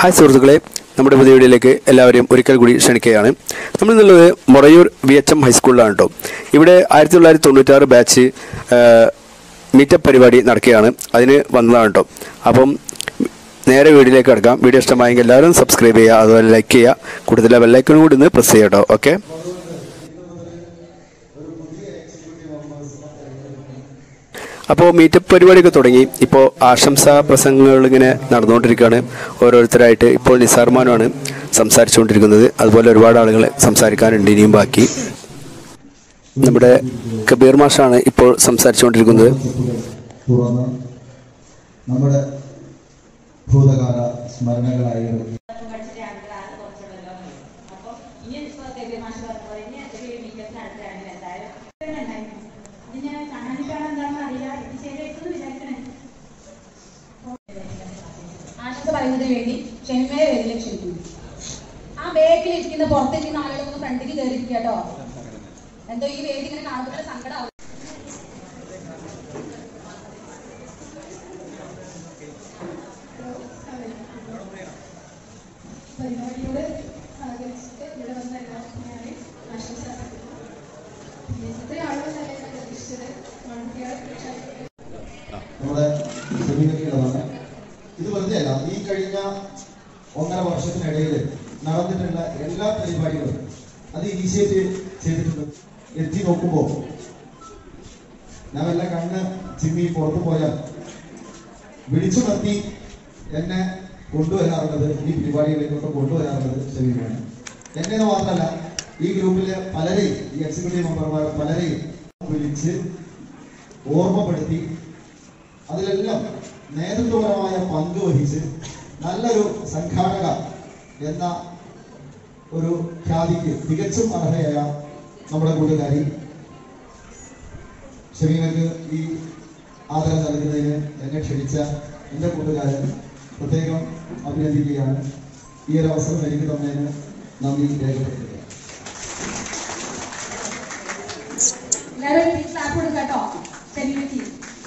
hi സുഹൃത്തുക്കളെ നമ്മുടെ പുതിയ വീഡിയോയിലേക്ക് എല്ലാവരെയും ഒരിക്കൽ കൂടി ക്ഷണിക്കുകയാണ് നമ്മൾ ഇന്നുള്ളത് മൊറയൂർ വി എച്ച് എം ഹൈസ്കൂളിലാണ് കേട്ടോ ഇവിടെ ആയിരത്തി തൊള്ളായിരത്തി തൊണ്ണൂറ്റാറ് ബാച്ച് മീറ്റപ്പ് പരിപാടി നടക്കുകയാണ് അതിന് വന്നതാണ് കേട്ടോ അപ്പം നേരെ വീഡിയോയിലേക്ക് കിടക്കാം വീഡിയോ ഇഷ്ടമായെങ്കിൽ എല്ലാവരും സബ്സ്ക്രൈബ് ചെയ്യുക അതുപോലെ ലൈക്ക് ചെയ്യുക കൂടുതൽ ബെല്ലൈക്കണും കൂടി ഒന്ന് പ്രസ് ചെയ്യുക കേട്ടോ ഓക്കെ അപ്പോൾ മീറ്റപ്പ് പരിപാടിയൊക്കെ തുടങ്ങി ഇപ്പോൾ ആശംസാ പ്രസംഗങ്ങൾ ഇങ്ങനെ നടന്നുകൊണ്ടിരിക്കുകയാണ് ഓരോരുത്തരായിട്ട് ഇപ്പോൾ നിസാർമാനുമാണ് സംസാരിച്ചുകൊണ്ടിരിക്കുന്നത് അതുപോലെ ഒരുപാട് ആളുകൾ സംസാരിക്കാനുണ്ട് ഇനിയും ബാക്കി നമ്മുടെ കബീർ മാഷാണ് ഇപ്പോൾ സംസാരിച്ചുകൊണ്ടിരിക്കുന്നത് തുറന്ന് നമ്മുടെ ഭൂതകാല സ്മരണകളായി പഠിച്ചിട്ട് ആളുകളാണ് കുറച്ചുള്ളല്ലോ അപ്പൊ ഇനി ഇപ്പൊ കബീർ മാഷ് പറഞ്ഞ പോലെ ഇനി ഒരു മീറ്റപ്പ് നടത്തുകയാണെങ്കിൽ എന്തായാലും ഉണ്ടായിരുന്നു ഇതിനെ കാണാനിട്ടാണ് എന്താണെന്ന് അറിയില്ല ഇത് ശരിയായിട്ടെന്ന് വിചാരിക്കണേ ആശംസ പറയുന്നതിന് വേണ്ടി ക്ഷമയെ വേദിയിലേക്ക് ക്ഷണിക്കുന്നു ആ ബേക്കിൽ ഇരിക്കുന്ന പുറത്തിരിക്കുന്ന ആളുകളൊന്ന് ഫ്രണ്ടിലേക്ക് കയറിയിരിക്കുക കേട്ടോ എന്തോ ഈ വേദി ഇങ്ങനെ കാണുമ്പോൾ സങ്കടമാവും പരിപാടിയോട് സഹകരിച്ചിട്ട് ഇവിടെ വന്ന എല്ലാവർക്കും ഞാൻ ആശംസ ഇത്രയും ആളുകളല്ലേ ഞാൻ പ്രതീക്ഷിച്ചത് മൺകുട്ടികളെ പ്രഖ്യാപിക്കുന്നത് നമ്മുടെ സെമിനാറിലാണ് ഇത് വെറുതെ അല്ല ഈ കഴിഞ്ഞ ഒന്നര വർഷത്തിനിടയിൽ നടന്നിട്ടുള്ള എല്ലാ പരിപാടികളും അത് ഇനീഷ്യേറ്റ് ചെയ്തിട്ടുണ്ട് എത്തി നോക്കുമ്പോൾ ഞാൻ വല്ല കണ്ണ് ചിമ്മി പുറത്തു പോയാൽ വിളിച്ചു നിർത്തി എന്നെ കൊണ്ടുവരാറുള്ളത് ഈ പരിപാടികളിലേക്കൊക്കെ കൊണ്ടുവരാറുള്ളത് ഷെമീമാണ് എന്നെ മാത്രമല്ല ഈ ഗ്രൂപ്പിലെ പലരെയും ഈ എക്സിക്യൂട്ടീവ് മെമ്പർമാർ പലരെയും വിളിച്ച് ഓർമ്മപ്പെടുത്തി അതിലെല്ലാം നേതൃത്വപരമായ പങ്ക് വഹിച്ച് നല്ലൊരു സംഘാടക എന്ന ഒരു ഖ്യാതിക്ക് തികച്ചും അർഹയായ നമ്മുടെ കൂട്ടുകാരി ഷമീമക്ക് ഈ ആദരം നൽകുന്നതിന് എന്നെ ക്ഷണിച്ച എൻ്റെ കൂട്ടുകാരൻ പ്രത്യേകം അഭിനന്ദിക്കുകയാണ് ഈ ഒരു അവസരം എനിക്ക് തന്നതിന് നന്ദി രേഖപ്പെടുത്തുകയാണ് എല്ലാവരും ക്ലാപ്പ് കൊടുക്കുക കേട്ടോ സെലിബ്രിറ്റി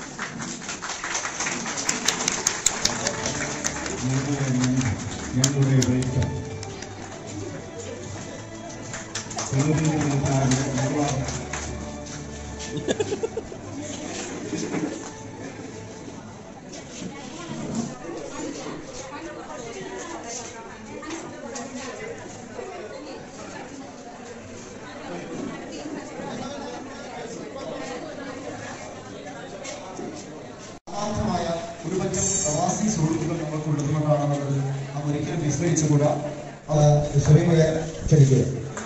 ഞങ്ങളുടെ വൈദ്യ ആത്മാർത്ഥമായ ഒരു പറ്റം പ്രവാസി സുഹൃത്തുക്കൾ നമ്മൾക്കുള്ളതുകൊണ്ടാണെന്നുള്ളത് നാം ഒരിക്കലും വിസ്മരിച്ചുകൂടാ ഷമീമയെ ക്ഷണിക്കുക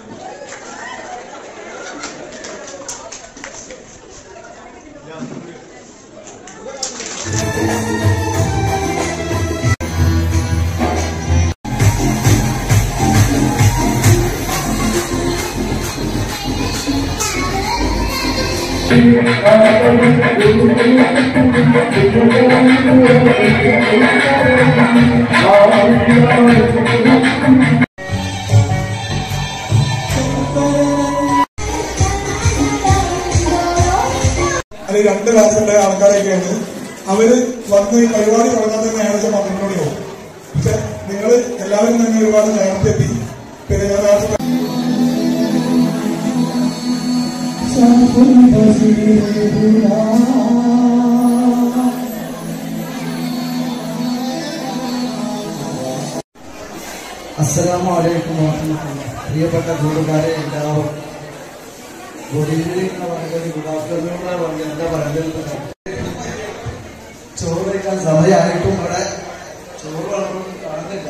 അത് രണ്ട് ക്ലാസ്സിലെ ആൾക്കാരൊക്കെയാണ് അവര് വന്ന് ഈ പരിപാടി തുടങ്ങാൻ തന്നെ ഏകദേശം പന്ത്രണ്ട് മണിയാവും പക്ഷെ നിങ്ങൾ എല്ലാവരും തന്നെ ഒരുപാട് നേരത്തെ എത്തി പിന്നെ ഞാൻ നേരത്തെ അസ്സലാമലൈക്കും വാഹമത്തുള്ള പ്രിയപ്പെട്ട കൂട്ടുകാരെ എല്ലാവരും ഗുഡ് ഈവനിങ് എന്ന് പറയുന്നത് ഗുഡ് ആഫ്റ്റർനൂൺ എന്ന് പറയുന്നത് എന്താ പറയുന്നത് ചോറ് കഴിക്കാൻ സമയമായിട്ടും ഇവിടെ ചോറ് വളർന്നു കാണുന്നില്ല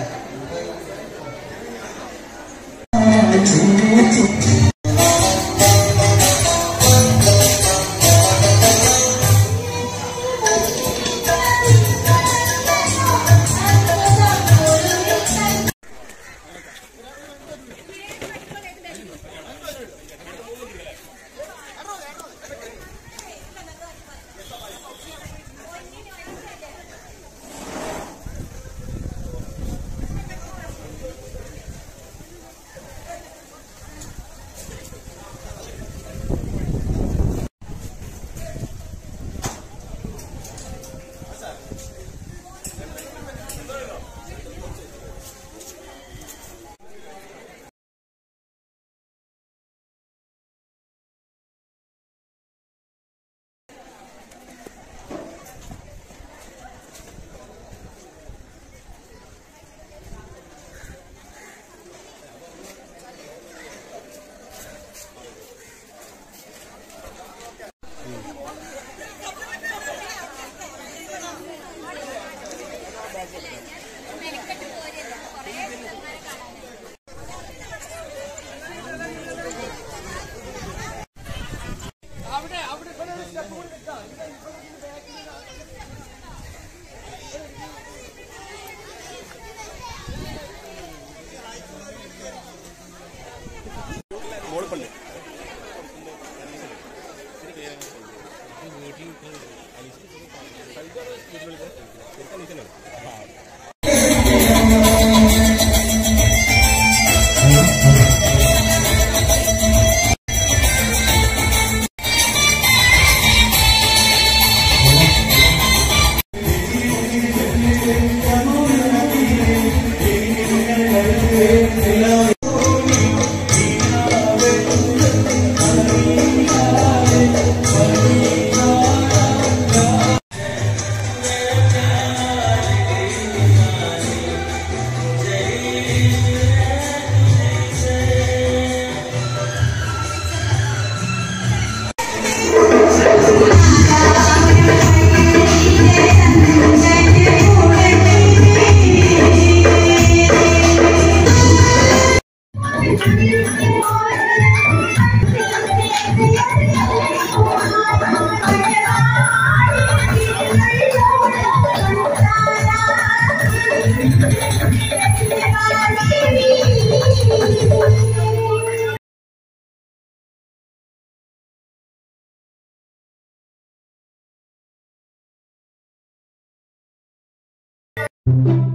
Thank